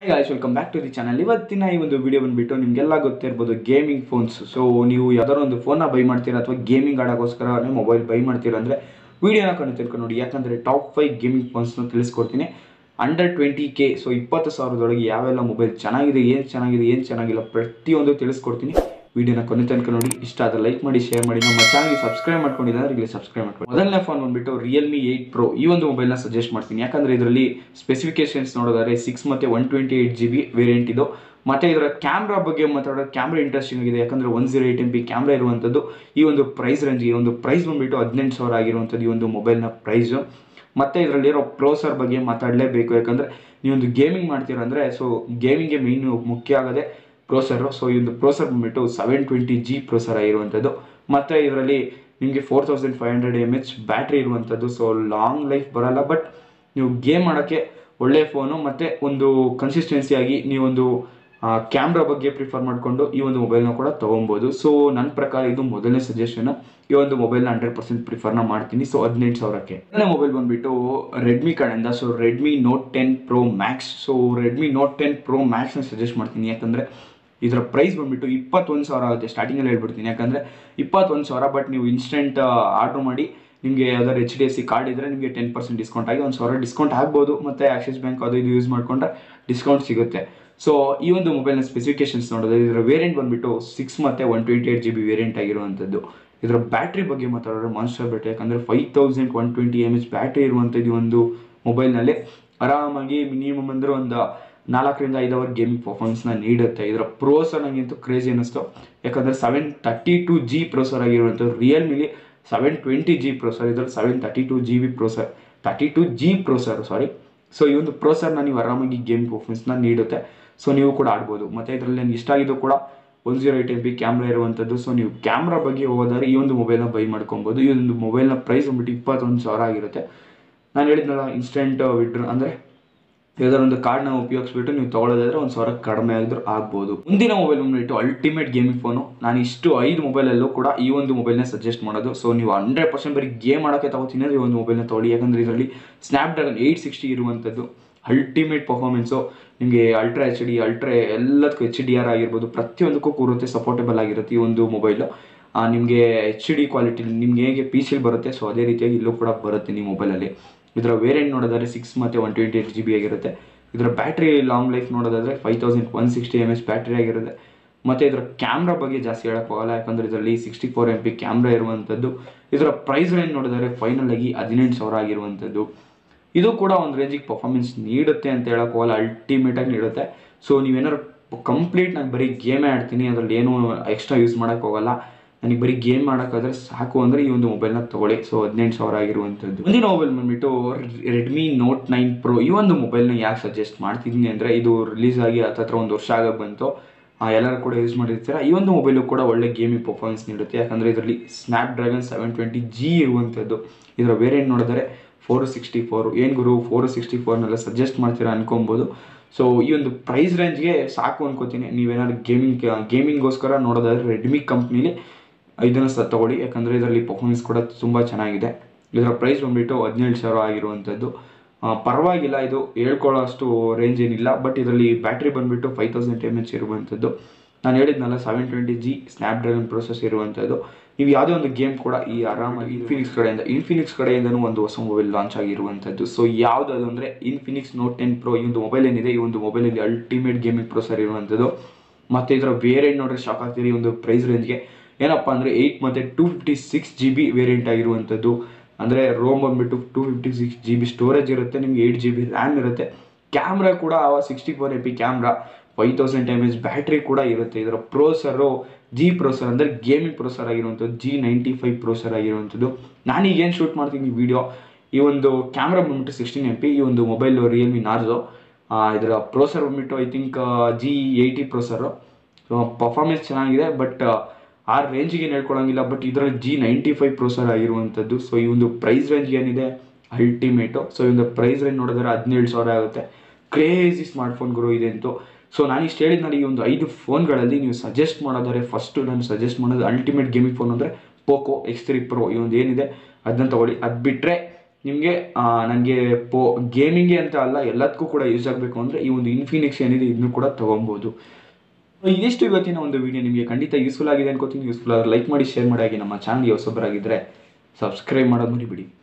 guys welcome back to the channel ಇವತ್ತಿನ ಈ ಒಂದು ವಿಡಿಯೋ ಬಂದ್ಬಿಟ್ಟು ನಿಮಗೆಲ್ಲ ಗೊತ್ತಿರ್ಬೋದು ಗೇಮಿಂಗ್ ಫೋನ್ಸ್ ಸೊ ನೀವು ಯಾವ್ದಾದ್ರು ಒಂದು ಫೋನ್ನ ಬೈ ಮಾಡ್ತೀರಾ ಅಥವಾ ಗೇಮಿಂಗ್ ಆಡೋಕ್ಕೋಸ್ಕರ ಮೊಬೈಲ್ ಬೈ ಮಾಡ್ತೀರಾ ಅಂದರೆ ವಿಡಿಯೋನ ಕಣ್ಣು ತಿಳ್ಕೊಂಡು ನೋಡಿ ಯಾಕಂದರೆ ಟಾಪ್ ಫೈವ್ ಗೇಮಿಂಗ್ ಫೋನ್ಸ್ನ ತಿಳಿಸ್ಕೊಡ್ತೀನಿ ಅಂಡರ್ ಟ್ವೆಂಟಿ ಕೆ ಸೊ ಇಪ್ಪತ್ತು ಸಾವಿರದೊಳಗೆ ಯಾವೆಲ್ಲ ಮೊಬೈಲ್ ಚೆನ್ನಾಗಿದೆ ಏನು ಚೆನ್ನಾಗಿದೆ ಏನು ಚೆನ್ನಾಗಿಲ್ಲ ಪ್ರತಿಯೊಂದು ತಿಳಿಸ್ಕೊಡ್ತೀನಿ ವಿಡಿಯೋನ ಕೊನೆ ತನಕ ನೋಡಿ ಇಷ್ಟ ಆದರೆ ಲೈಕ್ ಮಾಡಿ ಶೇರ್ ಮಾಡಿ ನಮ್ಮ ಚಾನಲ್ಗೆ ಸಬ್ಸ್ಕ್ರೈಬ್ ಮಾಡ್ಕೊಂಡಿದ್ದಾರೆ ಇಲ್ಲಿ ಸಬ್ಸ್ಕ್ರೈಬ್ ಮಾಡ್ಕೊಂಡು ಮೊದಲನೇ ಫೋನ್ ಬಂದ್ಬಿಟ್ಟು ರಿಯಲ್ಮಿ ಏಯ್ಟ್ ಪ್ರೋ ಈ ಒಂದು ಮೊಬೈಲ್ನ ಸಜೆಸ್ಟ್ ಮಾಡ್ತೀನಿ ಯಾಕಂದರೆ ಇದರಲ್ಲಿ ಸ್ಪೆಸಿಫಿಕೇಶನ್ಸ್ ನೋಡೋದಾದ್ರೆ ಸಿಕ್ಸ್ ಮತ್ತು one twenty eight G B variant ಇದು ಮತ್ತು ಇದರ ಕ್ಯಾಮ್ರಾ ಬಗ್ಗೆ ಮಾತಾಡೋದು ಕ್ಯಾಮ್ರಾ ಇಂಟ್ರೆಸ್ಟಿಂಗ್ ಆಗಿದೆ ಯಾಕಂದರೆ one zero eight M P camera ಇರುವಂಥದ್ದು ಈ ಒಂದು ಪ್ರೈಸ್ ರೇಂಜ್ ಈ ಒಂದು ಪ್ರೈಸ್ ಬಂದ್ಬಿಟ್ಟು ಹದಿನೆಂಟು ಸಾವಿರ ಆಗಿರುವಂಥದ್ದು ಈ ಒಂದು ಮೊಬೈಲ್ನ ಪ್ರೈಸು ಮತ್ತು ಇದರಲ್ಲಿರೋ ಪ್ರೋಸರ್ ಬಗ್ಗೆ ಮಾತಾಡಲೇಬೇಕು ಯಾಕಂದರೆ ನೀವೊಂದು ಗೇಮಿಂಗ್ ಮಾಡ್ತೀರಾ ಅಂದರೆ ಸೊ ಗೇಮಿಂಗ್ಗೆ ಮೇನ್ ಮುಖ್ಯ ಆಗೋದೇ ಪ್ರೋಸರು ಸೊ ಈ ಒಂದು ಪ್ರೋಸರ್ ಬಂದ್ಬಿಟ್ಟು ಸೆವೆನ್ ಟ್ವೆಂಟಿ ಜಿ ಪ್ರೋಸರ್ ಆಗಿರುವಂಥದ್ದು ಮತ್ತು ಇದರಲ್ಲಿ ನಿಮಗೆ four thousand five hundred M H battery ಇರುವಂಥದ್ದು ಸೊ ಲಾಂಗ್ ಲೈಫ್ ಬರಲ್ಲ ಬಟ್ ನೀವು ಗೇಮ್ ಮಾಡೋಕ್ಕೆ ಒಳ್ಳೆಯ ಫೋನು ಮತ್ತು ಒಂದು ಕನ್ಸಿಸ್ಟೆನ್ಸಿಯಾಗಿ ನೀವೊಂದು ಕ್ಯಾಮ್ರಾ ಬಗ್ಗೆ ಪ್ರಿಫರ್ ಮಾಡಿಕೊಂಡು ಈ ಒಂದು ಮೊಬೈಲ್ನ ಕೂಡ ತೊಗೊಬೋದು ಸೊ ನನ್ನ ಪ್ರಕಾರ ಇದು ಮೊದಲನೇ ಸಜೆಷನ್ ಈ ಒಂದು ಮೊಬೈಲ್ನ ಹಂಡ್ರೆಡ್ ಪರ್ಸೆಂಟ್ ಪ್ರಿಫರ್ನ ಮಾಡ್ತೀನಿ ಸೊ ಹದಿನೆಂಟು ಸಾವಿರಕ್ಕೆ ಮೊದಲನೇ ಮೊಬೈಲ್ ಬಂದ್ಬಿಟ್ಟು ರೆಡ್ಮಿ ಕಡೆಯಿಂದ so Redmi note ten pro max so Redmi note ten pro ಮ್ಯಾಕ್ಸ್ನ ಸಜೆಸ್ಟ್ ಮಾಡ್ತೀನಿ ಯಾಕಂದರೆ ಇದರ ಪ್ರೈಸ್ ಬಂದ್ಬಿಟ್ಟು ಇಪ್ಪತ್ತೊಂದು ಸಾವಿರ ಆಗುತ್ತೆ ಸ್ಟಾರ್ಟಿಂಗಲ್ಲಿ ಹೇಳ್ಬಿಡ್ತೀನಿ ಯಾಕಂದರೆ ಇಪ್ಪತ್ತೊಂದು ಸಾವಿರ ಬಟ್ ನೀವು ಇನ್ಸ್ಟೆಂಟ್ ಆರ್ಡ್ರ್ ಮಾಡಿ ನಿಮಗೆ ಯಾವ್ದಾದ್ರು H D S C card ಇದ್ದರೆ ನಿಮಗೆ ಟೆನ್ ಪರ್ಸೆಂಟ್ ಡಿಸ್ಕೌಂಟ್ ಆಗಿ ಒಂದು ಸಾವಿರ ಡಿಸ್ಕೌಂಟ್ ಆಗ್ಬೋದು ಮತ್ತು ಆಕ್ಸಿಸ್ ಬ್ಯಾಂಕ್ ಅದು ಇದು ಯೂಸ್ ಮಾಡಿಕೊಂಡ್ರೆ ಡಿಸ್ಕೌಂಟ್ ಸಿಗುತ್ತೆ ಸೊ ಈ ಒಂದು ಮೊಬೈಲ್ನ ಸ್ಪೆಸಿಫಿಕೇಶನ್ಸ್ ನೋಡೋದು ಇದರ ವೇರಿಯಂಟ್ ಬಂದ್ಬಿಟ್ಟು ಸಿಕ್ಸ್ ಮತ್ತು one twenty eight G B variant ಆಗಿರುವಂಥದ್ದು ಇದರ ಬ್ಯಾಟ್ರಿ ಬಗ್ಗೆ ಮಾತಾಡಿದ್ರೆ ಮಾನ್ಸ್ಟರ್ ಬ್ಯಾಟ್ರಿ ಯಾಕಂದರೆ five thousand one twenty M H battery ಇರುವಂಥದ್ದು ಈ ಒಂದು ಮೊಬೈಲ್ನಲ್ಲಿ ಆರಾಮಾಗಿ ಮಿನಿಮಮ್ ಅಂದರೆ ಒಂದು ನಾಲ್ಕರಿಂದ ಐದು ಅವರ್ ಗೇಮಿಂಗ್ ಪರ್ಫಾರ್ಮೆನ್ಸ್ನ ನೀಡುತ್ತೆ ಇದರ ಪ್ರೋಸರ್ ನನಗಂತೂ ಕ್ರೇಜಿ ಅನ್ನಿಸ್ತು ಯಾಕಂದರೆ seven thirty two G processor ಆಗಿರುವಂಥದ್ದು ರಿಯಲ್ಮಿಲಿ ಸೆವೆನ್ ಟ್ವೆಂಟಿ ಜಿ ಪ್ರೋಸರ್ ಇದರಲ್ಲಿ seven thirty two G B processor thirty two G processor sorry so ಈ ಒಂದು ಪ್ರೋಸರ್ನ ನೀವು ಆರಾಮಾಗಿ ಗೇಮ್ ಪರ್ಫಾರ್ಮೆನ್ಸ್ನ ನೀಡುತ್ತೆ ಸೊ ನೀವು ಕೂಡ ಆಡ್ಬೋದು ಮತ್ತು ಇದರಲ್ಲಿ ನನಗೆ ಇಷ್ಟ ಆಗಿದ್ದು ಕೂಡ one zero eight M P camera ಇರುವಂಥದ್ದು ಸೊ ನೀವು ಕ್ಯಾಮ್ರಾ ಬಗ್ಗೆ ಹೋದರೆ ಈ ಒಂದು ಮೊಬೈಲ್ನ ಬೈ ಮಾಡ್ಕೊಬೋದು ಈ ಒಂದು ಮೊಬೈಲ್ನ ಪ್ರೈಸ್ ಬಂದ್ಬಿಟ್ಟು ಇಪ್ಪತ್ತೊಂದು ಸಾವಿರ ಆಗಿರುತ್ತೆ ನಾನು ಹೇಳಿದ್ನಲ್ಲ ಇನ್ಸ್ಟೆಂಟ್ ವಿಡ್ರ್ ಅಂದರೆ ಯಾವ್ದಾದ್ರು ಒಂದು ಕಾರ್ಡ್ನ ಉಪಯೋಗಿಸ್ಬಿಟ್ಟು ನೀವು ತೊಗೊಳ್ಳೋದಾದ್ರೆ ಒಂದು ಸಾವಿರ ಕಡಿಮೆ ಆಗಿದ್ರು ಆಗ್ಬೋದು ಮುಂದಿನ ಮೊಬೈಲ್ ಬಂದ್ಬಿಟ್ಟು ಅಲ್ಟಿಮೇಟ್ ಗೇಮಿಂಗ್ ಫೋನು ನಾನು ಇಷ್ಟು ಐದು ಮೊಬೈಲಲ್ಲೂ ಕೂಡ ಈ ಒಂದು ಮೊಬೈಲ್ನ ಸಜೆಸ್ಟ್ ಮಾಡೋದು ಸೊ ನೀವು ಹಂಡ್ರೆಡ್ ಪರ್ಸೆಂಟ್ ಬರೀ ಗೇಮ್ ಮಾಡೋಕ್ಕೆ ತಗೋತೀನಿ ಅಂದರೆ ಈ ಒಂದು ಮೊಬೈಲ್ನ ತೊಗೊಳ್ಳಿ ಯಾಕಂದರೆ ಇದರಲ್ಲಿ ಸ್ನ್ಯಾಪ್ ಡ್ರ್ಯಾಗನ್ ಏಯ್ಟ್ ಸಿಕ್ಸ್ಟಿ ಇರುವಂಥದ್ದು ಅಲ್ಟಿಮೇಟ್ ಪರ್ಫಾರ್ಮೆನ್ಸು ನಿಮಗೆ ಅಲ್ಟ್ರಾ ಎಚ್ ಡಿ ಅಲ್ಟ್ರಾ ಎಲ್ಲದಕ್ಕೂ ಎಚ್ ಡಿ ಆರ್ ಆಗಿರ್ಬೋದು ಪ್ರತಿಯೊಂದಕ್ಕೂ ಕೂರುತ್ತೆ ಸಪೋರ್ಟೇಬಲ್ ಆಗಿರುತ್ತೆ ಈ ಒಂದು ಮೊಬೈಲು ನಿಮಗೆ ಎಚ್ ಡಿ ಕ್ವಾಲಿಟಿ ನಿಮ್ಗೆ ಹೇಗೆ ಪಿ ಸಿಲ್ ಬರುತ್ತೆ ಸೊ ಅದೇ ರೀತಿಯಾಗಿ ಇಲ್ಲೂ ಕೂಡ ಬರುತ್ತೆ ನಿಮ್ಮ ಮೊಬೈಲಲ್ಲಿ ಇದರ ವೇರಿಯಂಟ್ ನೋಡೋದಾದ್ರೆ ಸಿಕ್ಸ್ ಮತ್ತು one twenty eight G B ಆಗಿರುತ್ತೆ ಇದರ ಬ್ಯಾಟ್ರಿ ಲಾಂಗ್ ಲೈಫ್ ನೋಡೋದಾದ್ರೆ five thousand one sixty M H battery ಆಗಿರುತ್ತೆ ಮತ್ತು ಇದರ ಕ್ಯಾಮ್ರಾ ಬಗ್ಗೆ ಜಾಸ್ತಿ ಹೇಳೋಕ್ಕಾಗಲ್ಲ ಯಾಕಂದರೆ ಇದರಲ್ಲಿ sixty four M P camera ಇರುವಂಥದ್ದು ಇದರ ಪ್ರೈಸ್ ರೇಂಜ್ ನೋಡಿದರೆ ಫೈನಲ್ ಆಗಿ ಹದಿನೆಂಟು ಸಾವಿರ ಆಗಿರುವಂಥದ್ದು ಇದು ಕೂಡ ಒಂದು ರೇಂಜಿಗೆ ಪರ್ಫಾರ್ಮೆನ್ಸ್ ನೀಡುತ್ತೆ ಅಂತ ಹೇಳೋಕ್ಕೋಗಲ್ಲ ಅಲ್ಟಿಮೇಟಾಗಿ ನೀಡುತ್ತೆ ಸೊ ನೀವೇನಾದ್ರು ಕಂಪ್ಲೀಟ್ ನಾನು ಬರೀ ಗೇಮೇ ಆಡ್ತೀನಿ ಅದರಲ್ಲಿ ಏನೂ ಎಕ್ಸ್ಟ್ರಾ ಯೂಸ್ ಮಾಡೋಕ್ಕೋಗಲ್ಲ ನನಗೆ ಬರೀ ಗೇಮ್ ಮಾಡೋಕ್ಕಾದ್ರೆ ಸಾಕು ಅಂದರೆ ಈ ಒಂದು ಮೊಬೈಲ್ನ ತೊಗೊಳ್ಳಿ ಸೊ ಹದಿನೆಂಟು ಸಾವಿರ ಆಗಿರುವಂಥದ್ದು ಮುಂದಿನ ಮೊಬೈಲ್ ಬಂದ್ಬಿಟ್ಟು ರೆಡ್ಮಿ ನೋಟ್ ನೈನ್ ಪ್ರೋ ಈ ಒಂದು ಮೊಬೈಲ್ನ ಯಾಕೆ ಸಜೆಸ್ಟ್ ಮಾಡ್ತಿದ್ದೀನಿ ಅಂದರೆ ಇದು ರಿಲೀಸ್ ಆಗಿ ಹತ್ತತ್ರ ಒಂದು ವರ್ಷ ಆಗ ಬಂತು ಎಲ್ಲರೂ ಕೂಡ ಯೂಸ್ ಮಾಡಿರ್ತೀರ ಈ ಒಂದು ಮೊಬೈಲು ಕೂಡ ಒಳ್ಳೆ ಗೇಮಿಂಗ್ ಪರ್ಫಾರ್ಮೆನ್ಸ್ ನೀಡುತ್ತೆ ಯಾಕಂದರೆ ಇದರಲ್ಲಿ Snapdragon seven twenty G ಇರುವಂಥದ್ದು ಇದರ ವೇರಿಯಂಟ್ ನೋಡಿದರೆ ಫೋರ್ ಸಿಕ್ಸ್ಟಿ ಫೋರ್ ಏನು ಗುರು ಫೋರ್ ಸಿಕ್ಸ್ಟಿ ಫೋರ್ನೆಲ್ಲ ಸಜೆಸ್ಟ್ ಮಾಡ್ತೀರಾ ಅನ್ಕೊಬೋದು ಸೊ ಈ ಒಂದು ಪ್ರೈಸ್ ರೇಂಜ್ಗೆ ಸಾಕು ಅನ್ಕೋತೀನಿ ನೀವೇನಾದ್ರು ಗೇಮಿಂಗ್ ಗೇಮಿಂಗ್ಗೋಸ್ಕರ ನೋಡೋದಾದ್ರೆ ರೆಡ್ಮಿ ಕಂಪ್ನೀಲಿ ಇದನ್ನು ಸಹ ತೊಗೊಳ್ಳಿ ಯಾಕಂದರೆ ಇದರಲ್ಲಿ ಪರ್ಫಾರ್ಮೆನ್ಸ್ ಕೂಡ ತುಂಬ ಚೆನ್ನಾಗಿದೆ ಇದರ ಪ್ರೈಸ್ ಬಂದುಬಿಟ್ಟು ಹದಿನೇಳು ಸಾವಿರ ಆಗಿರುವಂಥದ್ದು ಪರವಾಗಿಲ್ಲ ಇದು ಹೇಳ್ಕೊಳ್ಳೋ ಅಷ್ಟು ರೇಂಜ್ ಏನಿಲ್ಲ ಬಟ್ ಇದರಲ್ಲಿ ಬ್ಯಾಟ್ರಿ ಬಂದುಬಿಟ್ಟು ಫೈವ್ ತೌಸಂಡ್ ಎಮ್ ಎಚ್ ಇರುವಂಥದ್ದು ನಾನು ಹೇಳಿದ್ನಲ್ಲ seven twenty G Snapdragon processor ಇರುವಂಥದ್ದು ನೀವು ಯಾವುದೇ ಒಂದು ಗೇಮ್ ಕೂಡ ಈ ಆರಾಮಾಗಿ ಇನ್ಫಿನಿಕ್ಸ್ ಕಡೆಯಿಂದ ಇನ್ಫಿನಿಕ್ಸ್ ಕಡೆಯಿಂದನೂ ಒಂದು ಹೊಸ ಮೊಬೈಲ್ ಲಾಂಚ್ ಆಗಿರುವಂಥದ್ದು ಸೊ ಯಾವುದಾದ್ರು ಅಂದರೆ ಇನ್ಫಿನಿಕ್ಸ್ ನೋಟ್ ಟೆನ್ ಪ್ರೋ ಈ ಒಂದು ಮೊಬೈಲ್ ಏನಿದೆ ಈ ಒಂದು ಮೊಬೈಲಲ್ಲಿ ಅಲ್ಟಿಮೇಟ್ ಗೇಮಿಂಗ್ ಪ್ರೊಸೆಸರ್ ಇರುವಂಥದ್ದು ಮತ್ತು ಇದರ ವೇರಿಯಂಟ್ ನೋಡಿದ್ರೆ ಶಾಕ್ ಆಗ್ತೀರಿ ಈ ಒಂದು ಪ್ರೈಸ್ ರೇಂಜ್ಗೆ ಏನಪ್ಪ ಅಂದರೆ ಏಯ್ಟ್ ಮತ್ತು two fifty six G B variant ಆಗಿರುವಂಥದ್ದು ಅಂದರೆ ರೋಮ್ ಬಂದುಬಿಟ್ಟು two fifty six G B storage ಇರುತ್ತೆ ನಿಮ್ಗೆ ಏಯ್ಟ್ ಜಿ ಬಿ ರ್ಯಾಮ್ ಇರುತ್ತೆ ಕ್ಯಾಮ್ರಾ ಕೂಡ sixty four M P camera five thousand M H battery ಕೂಡ ಇರುತ್ತೆ ಇದರ ಪ್ರೋಸರು ಜಿ ಪ್ರೋಸರ್ ಅಂದರೆ ಗೇಮಿಂಗ್ ಪ್ರೋಸರ್ ಆಗಿರುವಂಥದ್ದು ಜಿ ನೈಂಟಿ ಫೈವ್ ಪ್ರೋಸರ್ ಆಗಿರುವಂಥದ್ದು ನಾನೀಗ ಏನು ಶೂಟ್ ಮಾಡ್ತೀನಿ ವಿಡಿಯೋ ಈ ಒಂದು ಕ್ಯಾಮ್ರಾ ಬಂದ್ಬಿಟ್ಟು ಸಿಕ್ಸ್ಟೀನ್ ಎಮ್ ಪಿ ಈ ಒಂದು ಮೊಬೈಲ್ ರಿಯಲ್ಮಿ ನಾರ್ಜೋ ಇದರ ಪ್ರೋಸರ್ ಬಂದ್ಬಿಟ್ಟು I think G eighty processor performance ಚೆನ್ನಾಗಿದೆ ಬಟ್ ಆ ರೇಂಜಿಗೆ ಏನು ಹೇಳ್ಕೊಳಂಗಿಲ್ಲ ಬಟ್ ಇದರಲ್ಲಿ ಜಿ ನೈಂಟಿ ಫೈವ್ ಪ್ರೋಸರ್ ಆಗಿರುವಂಥದ್ದು ಸೊ ಈ ಒಂದು ಪ್ರೈಸ್ ರೇಂಜ್ ಏನಿದೆ ಅಲ್ಟಿಮೇಟು ಸೊ ಈ ಒಂದು ಪ್ರೈಸ್ ರೇಂಜ್ ನೋಡಿದ್ರೆ ಹದಿನೇಳು ಸಾವಿರ ಆಗುತ್ತೆ ಕ್ರೇಜಿ ಸ್ಮಾರ್ಟ್ಫೋನ್ ಗುರು ಇದೆ ಅಂತೂ ಸೊ ನಾನು ಇಷ್ಟು ಹೇಳಿದ್ನಲ್ಲಿ ಈ ಒಂದು ಐದು ಫೋನ್ಗಳಲ್ಲಿ ನೀವು ಸಜೆಸ್ಟ್ ಮಾಡೋದಾದ್ರೆ ಫಸ್ಟು ನಾನು ಸಜೆಸ್ಟ್ ಮಾಡೋದು ಅಲ್ಟಿಮೇಟ್ ಗೇಮಿಂಗ್ ಫೋನ್ ಅಂದರೆ ಪೋಕೋ ಎಕ್ಸ್ ತ್ರೀ ಪ್ರೋ ಈ ಒಂದು ಏನಿದೆ ಅದನ್ನ ತೊಗೊಳ್ಳಿ ಅದು ಬಿಟ್ಟರೆ ನಿಮಗೆ ನನಗೆ ಪೋ ಗೇಮಿಂಗ್ಗೆ ಅಂತ ಅಲ್ಲ ಎಲ್ಲದಕ್ಕೂ ಕೂಡ ಯೂಸ್ ಆಗಬೇಕು ಅಂದರೆ ಈ ಒಂದು ಇನ್ಫಿನಿಕ್ಸ್ ಏನಿದೆ ಇದನ್ನು ಕೂಡ ತೊಗೊಬೋದು So, ಇದಿಷ್ಟು ಇವತ್ತಿನ ಒಂದು ವಿಡಿಯೋ ನಿಮಗೆ ಖಂಡಿತ ಯೂಸ್ಫುಲ್ ಆಗಿದೆ ಅನ್ಕೋತೀನಿ ಯೂಸ್ಫುಲ್ ಆದ್ರೆ ಲೈಕ್ ಮಾಡಿ ಶೇರ್ ಮಾಡಿ ಹಾಗೆ ನಮ್ಮ ಚಾನಲ್ಗೆ ಹೊಸಬರಾಗಿದ್ದರೆ ಸಬ್ಸ್ಕ್ರೈಬ್ ಮಾಡೋದು ಮರಿಬಿಡಿ